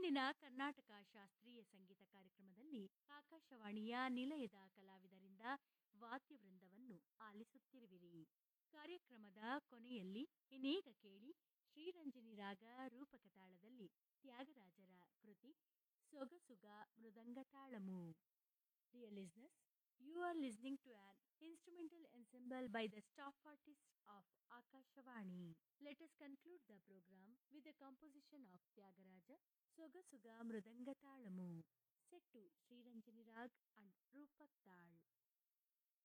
ಇಂದಿನ ಕರ್ನಾಟಕ ಶಾಸ್ತ್ರೀಯ ಸಂಗೀತ ಕಾರ್ಯಕ್ರಮದಲ್ಲಿ ಆಕಾಶವಾಣಿಯ ನಿಲಯದ ಕಲಾವಿದರಿಂದ ವಾದ್ಯವೃಂದವನ್ನು ಆಲಿಸುತ್ತಿರುವಿರಿ ಕಾರ್ಯಕ್ರಮದ ಕೊನೆಯಲ್ಲಿ ಇನ್ನೀಗ ಕೇಳಿ ಶ್ರೀರಂಜನಿ ರಾಗ ರೂಪಕ ತಾಳದಲ್ಲಿ ತ್ಯಾಗರಾಜರ ಕೃತಿ ಸೊಗಸುಗ ಮೃದಂಗ ತಾಳಮು Dear listeners, you are listening to an instrumental ensemble by the staff artists of Akashavani. Let us conclude the program with a composition of Tyagaraja, Sogasuga Mridanga Talamu, set to Sri Ranjani Rag and Rupak Tal.